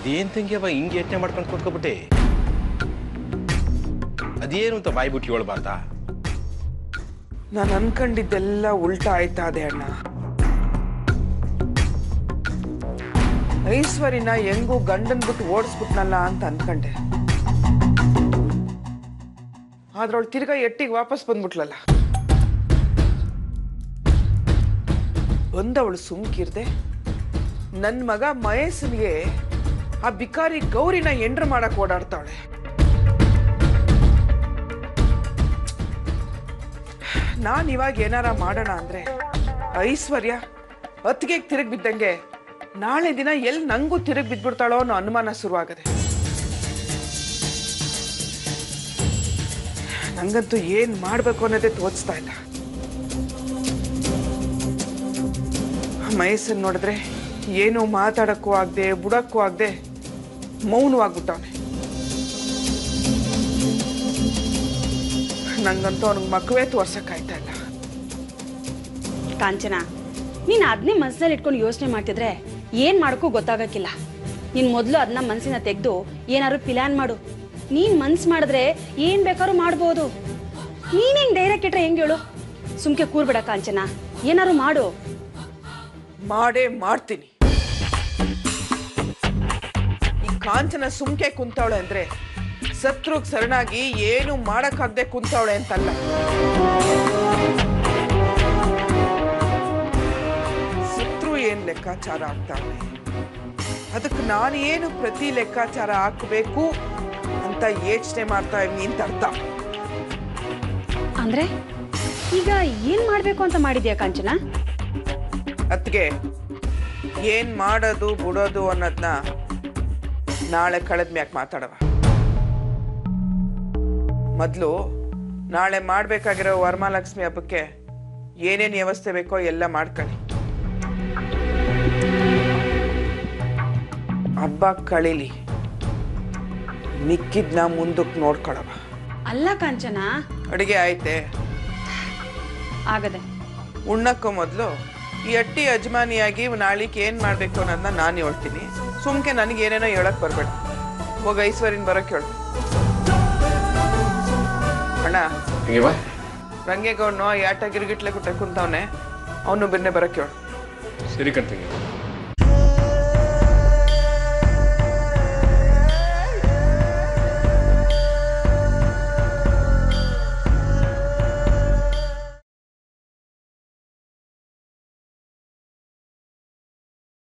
ಅದೇನ್ ತಂಗಿಯವ ಹಿಂಗೆ ಯೋಚನೆ ಮಾಡ್ಕೊಂಡು ಕೂತ್ಕೊಬಿಟ್ಟೆ ಅದೇನು ಅಂತ ಬಾಯ್ಬಿಟ್ಟು ಹೇಳ್ಬಾರ್ದಾ ನಾನು ಅನ್ಕೊಂಡಿದ್ದೆಲ್ಲ ಉಲ್ಟಾ ಆಯ್ತಾ ಅದೇ ಅಣ್ಣ ಐಶ್ವರ್ಯನ ಹೆಂಗೂ ಗಂಡನ್ ಬಿಟ್ಟು ಓಡಿಸ್ಬಿಟ್ನಲ್ಲ ಅಂತ ಅನ್ಕಂಡೆ ಆದ್ರವಳು ತಿರ್ಗಾ ಎಟ್ಟಿಗೆ ವಾಪಸ್ ಬಂದ್ಬಿಟ್ಲಲ್ಲ ಬಂದವಳು ಸುಮ್ಕಿರ್ದೆ ನನ್ನ ಮಗ ಮಹೇಶನ್ಗೆ ಆ ಬಿಕಾರಿ ಗೌರಿನ ಎಂಡ್ರ ಮಾಡಕ್ ಓಡಾಡ್ತಾವಳೆ ನಾನ್ ಇವಾಗ ಏನಾರ ಮಾಡೋಣ ಅಂದ್ರೆ ಐಶ್ವರ್ಯ ಅತ್ತಿಗೆ ತಿರುಗಿ ಬಿದ್ದಂಗೆ ನಾಳೆ ದಿನ ಎಲ್ಲಿ ನಂಗೂ ತಿರುಗಿ ಬಿದ್ಬಿಡ್ತಾಳೋ ಅನ್ನೋ ಅನುಮಾನ ಶುರುವಾಗದೆ ನಂಗಂತೂ ಏನ್ ಮಾಡ್ಬೇಕು ಅನ್ನೋದೇ ತೋಚ್ತಾ ಇಲ್ಲ ಮಹೇಶನ್ ನೋಡಿದ್ರೆ ಏನು ಮಾತಾಡಕ್ಕೂ ಆಗದೆ ಬುಡಕ್ಕೂ ಆಗದೆ ಮೌನವಾಗ್ಬಿಟ್ಟವನೆ ನಂಗಂತೂ ಅವ್ನಿಗೆ ಮಗುವೇ ತೋರ್ಸಕ್ಕಾಯ್ತಾ ಇಲ್ಲ ಕಾಂಚನ ನೀನು ಅದನ್ನೇ ಮನಸ್ಸಲ್ಲಿ ಇಟ್ಕೊಂಡು ಯೋಚನೆ ಮಾಡ್ತಿದ್ರೆ ಏನ್ ಮಾಡೋಕ್ಕೂ ಗೊತ್ತಾಗಕ್ಕಿಲ್ಲ ನೀನ್ ಮೊದಲು ಅದನ್ನ ಮನಸ್ಸಿನ ತೆಗೆದು ಏನಾದ್ರು ಪ್ಲಾನ್ ಮಾಡು ನೀನ್ ಮನ್ಸ್ ಮಾಡಿದ್ರೆ ಏನ್ ಬೇಕಾದ್ರೂ ಮಾಡ್ಬೋದು ನೀನ್ ಹೆಂಗ್ ಡೈರೆಕ್ಟ್ ಇಟ್ರೆ ಹೆಂಗ್ ಹೇಳು ಸುಮ್ಕೆ ಕೂರ್ಬೇಡ ಕಾಂಚನ ಏನಾದ್ರು ಮಾಡು ಮಾಡೇ ಮಾಡ್ತೀನಿ ಈ ಕಾಂಚನ ಸುಮ್ಕೆ ಕುಂತವಳೆ ಅಂದ್ರೆ ಶತ್ರುಗ್ ಶರಣಾಗಿ ಏನು ಮಾಡಕ್ಕಾಗ್ದೆ ಕುಂತವಳೆ ಅಂತಲ್ಲ ಶತ್ರು ಏನ್ ಲೆಕ್ಕಾಚಾರ ಆಗ್ತಾವೆ ಅದಕ್ಕೆ ನಾನು ಏನು ಪ್ರತಿ ಲೆಕ್ಕಾಚಾರ ಹಾಕಬೇಕು ಅಂತ ಯೋಚನೆ ಮಾಡ್ತಾ ಇದ್ದೀನಿ ಅಂತ ಅರ್ಥ ಅಂದ್ರೆ ಈಗ ಏನ್ ಮಾಡ್ಬೇಕು ಅಂತ ಮಾಡಿದ್ಯಾ ಕಾಂಚನ ಅತ್ಗೆ ಏನ್ ಮಾಡೋದು ಬಿಡೋದು ಅನ್ನೋದನ್ನ ನಾಳೆ ಕಳೆದ ಮ್ಯಾಕ್ ಮಾತಾಡವ ಮೊದಲು ನಾಳೆ ಮಾಡ್ಬೇಕಾಗಿರೋ ವರಮಹಾಲಕ್ಷ್ಮಿ ಹಬ್ಬಕ್ಕೆ ಏನೇನ್ ವ್ಯವಸ್ಥೆ ಬೇಕೋ ಎಲ್ಲ ಮಾಡ್ಕೊಳ್ಳಿ ಹಬ್ಬ ಕಳೀಲಿ ಮಿಕ್ಕಿದ್ನ ಮುಂದಕ್ಕೆ ನೋಡ್ಕೊಳವ ಅಲ್ಲ ಕಾಂಚನ ಅಡುಗೆ ಆಯ್ತೆ ಆಗದೆ ಉಣ್ಣಕ್ಕೂ ಮೊದಲು ಈ ಅಟ್ಟಿ ಯಜಮಾನಿಯಾಗಿ ನಾಳಿಗೆ ಏನ್ ಮಾಡ್ಬೇಕು ಅನ್ನೋದನ್ನ ನಾನು ಹೇಳ್ತೀನಿ ಸುಮ್ಕೆ ನನಗೆ ಏನೇನೋ ಹೇಳಕ್ ಬರ್ಬೇಡ ಹೋಗ ಐಶ್ವರ್ಯನ್ ಬರೋಕ್ ಹೇಳು ಅಣ್ಣ ತಂಗಿಯವ ರಂಗೇಗೌಡ್ನು ಯಾಟ ಗಿರ್ಗಿಟ್ಲೆ ಕುಟ್ಟ ಕುಂತವನೆ ಅವನು ಬೆನ್ನೆ ಬರೋಕ್ ಹೇಳು ಸರಿ ಕಣ್ ತಂಗಿ